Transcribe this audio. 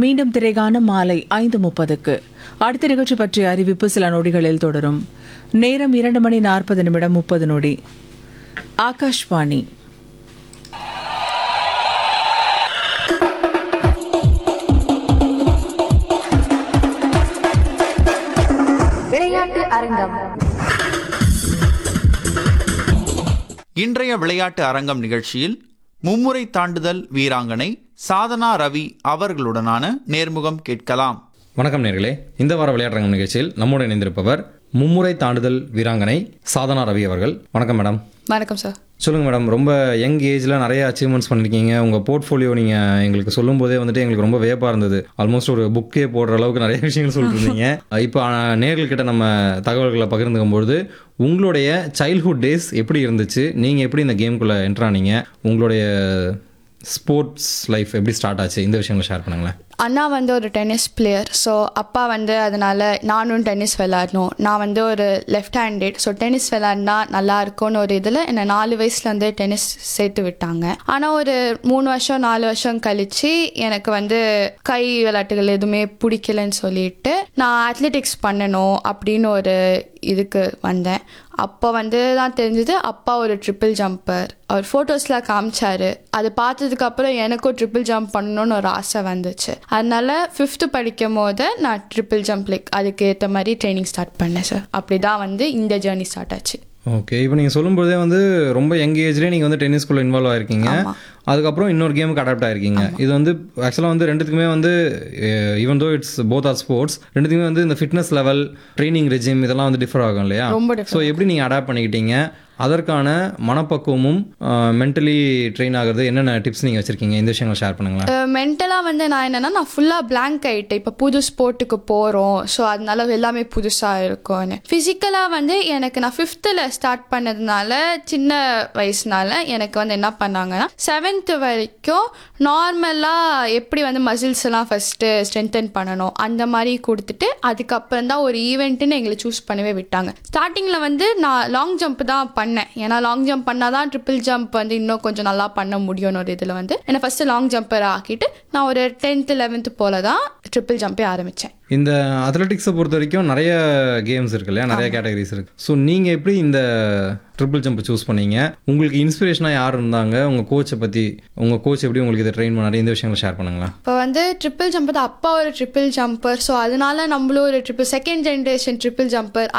மீண்டும் திரைகான மாலை ஐந்து முப்பதுக்கு அடுத்த நிகழ்ச்சி பற்றிய அறிவிப்பு சில நொடிகளில் தொடரும் நேரம் இரண்டு மணி நாற்பது நிமிடம் முப்பது நொடி ஆகாஷ்வாணி விளையாட்டு அரங்கம் இன்றைய விளையாட்டு அரங்கம் நிகழ்ச்சியில் மும்முறை தாண்டுதல் வீராங்கனை சாதனா ரவி அவர்களுடனான நேர்முகம் கேட்கலாம் வணக்கம் நேர்களே இந்த வார விளையாட்டுரங்கம் நிகழ்ச்சியில் நம்மோடு இணைந்திருப்பவர் மும்முறை தாண்டுதல் வீராங்கனை சாதனா ரவி அவர்கள் வணக்கம் மேடம் வணக்கம் சார் சொல்லுங்கள் மேடம் ரொம்ப யங் ஏஜில் நிறைய அச்சீவ்மெண்ட்ஸ் பண்ணியிருக்கீங்க உங்கள் போர்ட்ஃபோலியோ நீங்கள் எங்களுக்கு சொல்லும்போதே வந்துட்டு எங்களுக்கு ரொம்ப வியப்பாக இருந்தது ஆல்மோஸ்ட் ஒரு புக்கே போடுற அளவுக்கு நிறைய விஷயங்கள் சொல்லியிருந்தீங்க இப்போ நேர்கள்கிட்ட நம்ம தகவல்களை பகிர்ந்துக்கும் பொழுது உங்களுடைய சைல்ட்ஹுட் டேஸ் எப்படி இருந்துச்சு நீங்கள் எப்படி இந்த கேமுக்குள்ளே என்ட்ரானீங்க உங்களுடைய ஸ்போர்ட்ஸ் லைஃப் எப்படி ஸ்டார்ட் ஆச்சு இந்த விஷயங்களை ஷேர் பண்ணுங்களேன் அண்ணா வந்து ஒரு டென்னிஸ் பிளேயர் ஸோ அப்பா வந்து அதனால நானும் டென்னிஸ் விளாடணும் நான் வந்து ஒரு லெஃப்ட் ஹேண்டட் ஸோ டென்னிஸ் விளாட்னா நல்லா இருக்கும்னு ஒரு இதில் என்னை நாலு வயசுல வந்து டென்னிஸ் சேர்த்து விட்டாங்க ஆனால் ஒரு மூணு வருஷம் நாலு வருஷம் கழிச்சு எனக்கு வந்து கை விளையாட்டுகள் எதுவுமே பிடிக்கலன்னு சொல்லிட்டு நான் அத்லெட்டிக்ஸ் பண்ணணும் அப்படின்னு ஒரு இதுக்கு வந்தேன் அப்போ வந்து தான் தெரிஞ்சது அப்பா ஒரு ட்ரிபிள் ஜம்பர் அவர் ஃபோட்டோஸில் காமிச்சாரு அது பார்த்ததுக்கு அப்புறம் எனக்கும் ட்ரிபிள் ஜம்ப் பண்ணணும்னு ஒரு ஆசை வந்துச்சு அதனால ஃபிஃப்த்து படிக்கும் போது நான் ட்ரிபிள் ஜம்ப் லைக் அதுக்கு ஏற்ற மாதிரி ட்ரைனிங் ஸ்டார்ட் பண்ணேன் சார் அப்படி தான் வந்து இந்த ஜேர்னி ஸ்டார்ட் ஆச்சு ஓகே இப்போ நீங்கள் சொல்லும்போதே வந்து ரொம்ப யங் ஏஜ்லேயே நீங்கள் வந்து டென்னிஸ்குள்ளே இன்வால்வ் ஆயிருக்கீங்க அதுக்கப்புறம் இன்னொரு கேமுக்கு அடாப்ட் ஆயிருக்கீங்க இது வந்து ஆக்சுவலாக வந்து ரெண்டுத்துக்குமே வந்து even though it's both are sports ரெண்டுத்துக்குமே வந்து இந்த ஃபிட்னஸ் லெவல் ட்ரைனிங் ரெஜிம் இதெல்லாம் வந்து டிஃபர் ஆகும் இல்லையா ரொம்ப ஸோ எப்படி நீங்கள் அடாப்ட் பண்ணிக்கிட்டீங்க அதற்கான மனப்பக்குவமும் மென்டலி ட்ரெயின் ஆகிறது என்னென்ன டிப்ஸ் நீங்கள் வச்சுருக்கீங்க இந்த விஷயங்களை ஷேர் பண்ணுங்களேன் மென்டலாக வந்து நான் என்னென்னா நான் ஃபுல்லாக blank ஆகிட்டேன் இப்போ புது ஸ்போர்ட்டுக்கு போகிறோம் ஸோ அதனால எல்லாமே புதுசாக இருக்கும்னு ஃபிசிக்கலாக வந்து எனக்கு நான் ஃபிஃப்த்தில் ஸ்டார்ட் பண்ணதுனால சின்ன வயசுனால எனக்கு வந்து என்ன பண்ணாங்கன்னா செவன்த்து வரைக்கும் நார்மலாக எப்படி வந்து மசில்ஸ் எல்லாம் ஃபஸ்ட்டு ஸ்ட்ரென்தன் பண்ணணும் அந்த மாதிரி கொடுத்துட்டு அதுக்கப்புறம் தான் ஒரு ஈவெண்ட்டுன்னு எங்களை சூஸ் பண்ணவே விட்டாங்க ஸ்டார்டிங்கில் வந்து நான் லாங் ஜம்ப் தான் பண்ணேன் ஏன்னா லாங் ஜம்ப் பண்ணால் தான் ட்ரிபிள் ஜம்ப் வந்து இன்னும் கொஞ்சம் நல்லா பண்ண முடியும்னு ஒரு இதில் வந்து என்னை ஃபஸ்ட்டு லாங் ஜம்பர் ஆக்கிட்டு நான் ஒரு டென்த்து லெவன்த்து போல தான் ட்ரிபிள் ஜம்பே ஆரம்பித்தேன் இந்த அத்லெட்டிக்ஸை பொறுத்த வரைக்கும் நிறைய கேம்ஸ் இருக்கு இல்லையா நிறைய கேட்டகரிஸ் இருக்கு ஸோ நீங்கள் எப்படி இந்த ட்ரிபிள் ஜம்ப் சூஸ் பண்ணீங்க உங்களுக்கு இன்ஸ்பிரேஷனாக யார் இருந்தாங்க உங்கள் கோச்சை பற்றி உங்கள் கோச் எப்படி உங்களுக்கு இதை ட்ரெயின் பண்ணாரு இந்த விஷயங்களை ஷேர் பண்ணுங்களேன் இப்போ வந்து ட்ரிபிள் ஜம்பர் அப்பா ஒரு ட்ரிபிள் ஜம்பர் ஸோ அதனால நம்மளும் ஒரு triple second generation triple jumper